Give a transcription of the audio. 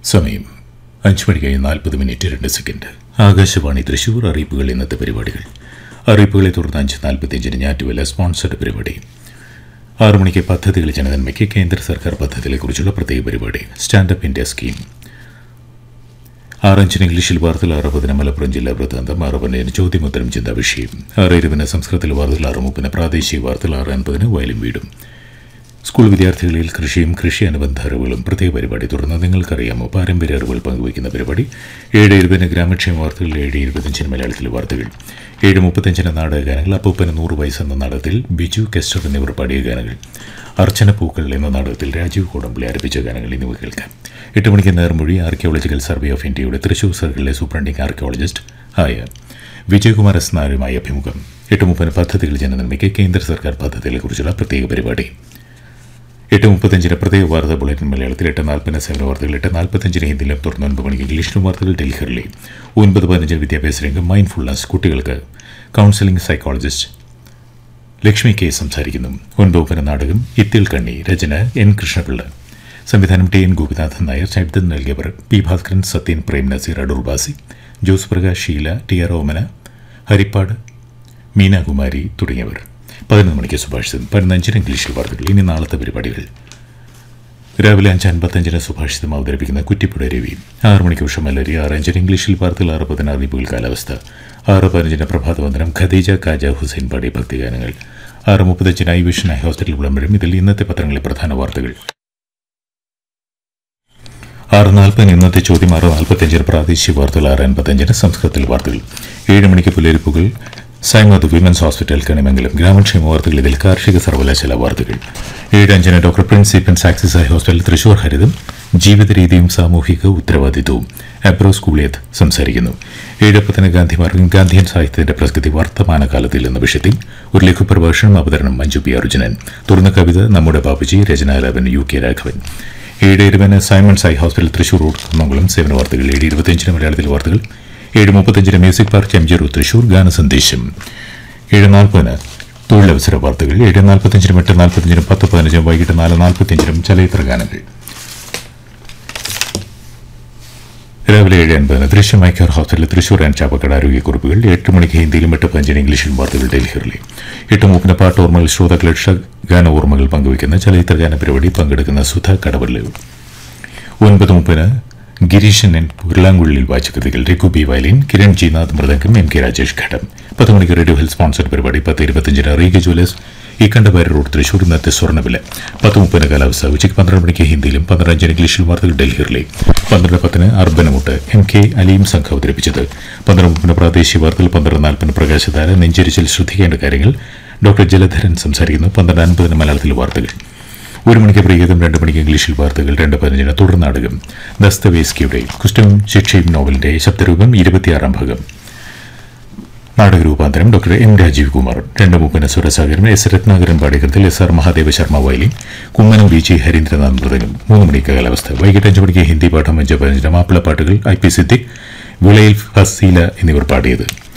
സമയം അഞ്ച് മണി കഴിഞ്ഞ് നാൽപ്പത് മിനിറ്റ് രണ്ട് സെക്കൻഡ് ആകാശവാണി തൃശൂർ അറിയിപ്പുകൾ ഇന്നത്തെ പരിപാടികൾ അറിയിപ്പുകളെ തുടർന്ന് അഞ്ച് നാൽപ്പത്തിയഞ്ചിന് ഞാറ്റുവല്ല സ്പോൺസർഡ് പരിപാടി ആറു മണിക്ക് പദ്ധതികൾ ജനനന്മയ്ക്ക് കേന്ദ്ര സർക്കാർ പദ്ധതികളെക്കുറിച്ചുള്ള പ്രത്യേക പരിപാടി സ്റ്റാൻഡപ്പ് ഇന്ത്യ സ്കീം ആറഞ്ചിന് ഇംഗ്ലീഷിൽ വാർത്തകൾ ആറ് പതിന് മലപ്പുറം ജില്ലാ വൃത്താന്തം ആറ് പതിനഞ്ചിന് ചോദ്യോത്തരം ചിന്താ വിഷയം ആറ് ഇരുപതിന് സംസ്കൃതത്തിൽ വാർത്തകൾ ആറ് മുപ്പതിന് പ്രാദേശിക വാർത്തകൾ ആറ് അൻപതിന് വയലും വീടും സ്കൂൾ വിദ്യാർത്ഥികളിൽ കൃഷിയും കൃഷി അനുബന്ധ അറിവുകളും പ്രത്യേക പരിപാടി തുടർന്ന് നിങ്ങൾക്കറിയാമോ പാരമ്പര്യ അറിവുകൾ പങ്കുവയ്ക്കുന്ന പരിപാടി ഏഴ് ഇരുപതിന് ഗ്രാമക്ഷേമ വാർത്തകൾ ഏഴ് ഇരുപത്തഞ്ചിന് മലയാളത്തിലെ വാർത്തകൾ ഏഴ് മുപ്പത്തഞ്ചിന് നാടക ഗാനങ്ങൾ അപ്പൂപ്പന് നൂറ് വയസ്സ് എന്ന നാടകത്തിൽ ബിജു കെസ്റ്റർ എന്നിവർ പാടിയ ഗാനങ്ങൾ അർച്ചന പൂക്കൾ എന്ന നാടകത്തിൽ രാജീവ് കോടമ്പള്ളി ആരംഭിച്ച ഗാനങ്ങൾ എന്നിവ കേൾക്കാം എട്ട് മണിക്ക് നേർമൊഴി ആർക്കിയോളജിക്കൽ സർവേ ഓഫ് ഇന്ത്യയുടെ തൃശൂർ സർക്കിളിലെ സൂപ്രണ്ടിംഗ് ആർക്കിയോളജിസ്റ്റ് ആയ വിജയകുമാർ എസ് നായരുമായി അഭിമുഖം എട്ട് മുപ്പതിന് പദ്ധതികൾ ജനനന്മയ്ക്ക് കേന്ദ്ര സർക്കാർ പദ്ധതികളെക്കുറിച്ചുള്ള പ്രത്യേക പരിപാടി എട്ട് മുപ്പത്തഞ്ചിന് പ്രത്യേക വാർത്താ ബുള്ളറ്റിൻ മലയാളത്തിൽ എട്ട് നാൽപ്പതിന് സേവന വാർത്തകൾ എട്ട് നാൽപ്പത്തഞ്ചിന് ഹിന്ദിയിലും തുടർന്ന് ഒൻപത് മണിക്ക് ഇംഗ്ലീഷിലും വാർത്തകൾ ഡൽഹിയിലെ ഒൻപത് പതിനഞ്ചിന് വിദ്യാഭ്യാസ രംഗം മൈൻഡ്ഫുൾനെസ് കുട്ടികൾക്ക് കൗൺസിലിംഗ് സൈക്കോളജിസ്റ്റ് ലക്ഷ്മി കെ സംസാരിക്കുന്നു ഒൻപത് നാടകം ഇത്തിൽ കണ്ണി രചന എൻ കൃഷ്ണപിള്ള സംവിധാനം ടി എൻ ഗോപിനാഥൻ നായർ ശബ്ദം നൽകിയവർ P Bhaskaran Sathyan Prem Nazir Adoor Bhasi Jose Prakash Sheela T R Omana Harippad Meenakumari തുടങ്ങിയവർ പതിനൊന്ന് മണിക്ക് സുഭാഷിതം പതിനഞ്ചിന് ഇംഗ്ലീഷിൽ വാർത്തകൾ ഇനി നാളത്തെ പരിപാടികൾ രാവിലെ അഞ്ച് അൻപത്തഞ്ചിന് സുഭാഷിതം അവതരിപ്പിക്കുന്ന കുറ്റിപ്പുഴ രവി ആറ് മണിക്ക് ഉഷമലരി ആറ് അഞ്ചിന് ഇംഗ്ലീഷിൽ വാർത്തകൾ ആറ് പതിനാറ് അറിയിപ്പുകൾ കാലാവസ്ഥ ആറ് പതിനഞ്ചിന് പ്രഭാതവന്ദനം ഖദീജ കാജ ഹുസൈൻ പാടി ഭക്തിഗാനങ്ങൾ ആറ് മുപ്പത്തഞ്ചിന് ഐ വിഷൻ ഐ ഹോസ്പിറ്റൽ വിളംബരം ഇതിൽ ഇന്നത്തെ പത്രങ്ങളിലെ പ്രധാന വാർത്തകൾ ആറ് നാൽപ്പതിന് ഇന്നത്തെ ചോദ്യം ആറ് നാൽപ്പത്തഞ്ചിന് പ്രാദേശിക വാർത്തകൾ ആറ് അൻപത്തഞ്ചിന് സംസ്കൃതത്തിൽ വാർത്തകൾ ഏഴ് മണിക്ക് പുലരിപ്പുകൾ സൈമത് വിമൻസ് ഹോസ്പിറ്റൽ കണിമംഗലം ഗ്രാമക്ഷേമ വാർത്തകൾ ഇതിൽ കാർഷിക സർവകലാശാല വാർത്തകൾ ഏഴ് അഞ്ചിന് doctor Prince Eappen's Axis eye hospital Thrissur ഹരിതം ജീവിത രീതിയും സാമൂഹിക ഉത്തരവാദിത്വവും അബ്രോ സ്കൂളിയത് സംസാരിക്കുന്നു ഏഴ് പത്തിന് ഗാന്ധിമാർഗം ഗാന്ധിയൻ സാഹിത്യത്തിന്റെ പ്രസക്തി വർത്തമാനകാലത്തിൽ എന്ന വിഷയത്തിൽ ഒരു ലഘുപ്രഭാഷണം അവതരണം മഞ്ജു പി അർജുനൻ തുറന്ന കവിത നമ്മുടെ ബാബുജി രചനാലാപൻ യു കെ രാഘവൻ ഏഴ് ഇരുപതിന് Simon's eye hospital Thrissur road Kunnamkulam സേവന വാർത്തകൾ ഏഴ് ഇരുപത്തിയഞ്ചിന് മലയാളത്തിൽ വാർത്തകൾ ഏഴ് മുപ്പത്തഞ്ചിന് music park M G road Thrissur ഗാനസന്ദേശം ഏഴ് നാൽപ്പതിന് തൊഴിലവസര വാർത്തകൾ ഏഴ് നാൽപ്പത്തഞ്ചിനും എട്ട് നാൽപ്പത്തഞ്ചിനും പത്ത് പതിനഞ്ചിനും വൈകിട്ട് നാല് നാൽപ്പത്തിയഞ്ചിനും ചലച്ചിത്ര ഗാനങ്ങൾ രാവിലെ ഏഴ് അൻപതിന് Drishyam eye care hospital Thrissur and ചാപ്പക്കട ആരോഗ്യക്കുറിപ്പുകൾ എട്ട് മണിക്ക് ഹിന്ദിയിലും എട്ട് പഞ്ചിന് ഇംഗ്ലീഷിലും വാർത്തകൾ ഡൽഹിയിലെ എട്ട് മുപ്പിന് പാട്ട് ഓർമ്മകൾ ശ്രോതാക്കൾ ഗാന ഓർമ്മകൾ പങ്കുവയ്ക്കുന്ന ചലച്ചിത്ര ഗാന പരിപാടി പങ്കെടുക്കുന്ന സുധ കടവള്ളു ഒൻപത് മുപ്പതിന് ഗിരീശൻ എൻ ഉരുളാങ്കുള്ളിൽ വാചകൃതികൾ Raghu B violin Kiran Jinath mridangam M K Rajesh ghatam പത്ത് മണിക്ക് റേഡിയോ ഹെൽത്ത് സ്പോൺസർഡ് പരിപാടി പത്ത് ഇരുപത്തിയഞ്ചിന് റീഗ ജ്വല്ലേഴ്സ് ഇക്കണ്ടവാരി റോഡ് തൃശൂർ ഇന്നത്തെ സ്വർണ്ണവില പത്ത് മുപ്പതിന് കാലാവസ്ഥ ഉച്ചയ്ക്ക് പന്ത്രണ്ട് മണിക്ക് ഹിന്ദിയിലും പന്ത്രണ്ടഞ്ചിന് ഇംഗ്ലീഷിലും വാർത്തകൾ ഡൽഹിയിലെ പന്ത്രണ്ട് പത്തിന് അർബനമുട്ട് എം കെ അലീം സംഘം അവതരിപ്പിച്ചത് പന്ത്രണ്ട് മുപ്പതിന് പ്രാദേശിക വാർത്തകൾ പന്ത്രണ്ട് നാൽപ്പതിന് പ്രകാശധാര നെഞ്ചരിച്ചിൽ ശ്രദ്ധിക്കേണ്ട കാര്യങ്ങൾ ഡോക്ടർ ജലധരൻ സംസാരിക്കുന്നു പന്ത്രണ്ട് അൻപതിന് മലയാളത്തിൽ വാർത്തകൾ ഒരു മണിക്ക് പ്രിയതം രണ്ട് മണിക്ക് ഇംഗ്ലീഷിൽ വാർത്തകൾ രണ്ട് പതിനഞ്ചിന് തുടർ നാടകം ദസ്തവേസ്കിയുടെ കുറ്റവും ശിക്ഷയും നോവലിന്റെ ശബ്ദരൂപം ഇരുപത്തിയാറാം ഭാഗം നാടക രൂപാന്തരം ഡോക്ടർ എം രാജീവ് കുമാർ രണ്ട് മുപ്പതിന് സുരസാഗരൻ എസ് രത്നാകരൻ പാടികൃത്തിൽ S R Mahadeva Sharma violin Kummanam B G Harindranath mridangam മൂന്ന് മണിക്ക് കാലാവസ്ഥ വൈകിട്ട് അഞ്ച് മണിക്ക് ഹിന്ദി പാഠം അഞ്ച് പതിനഞ്ചിന് മാപ്പിള പാട്ടുകൾ ഐ പി സിദ്ദിഖ് വിളയിൽ ഫസീല എന്നിവർ പാടിയത്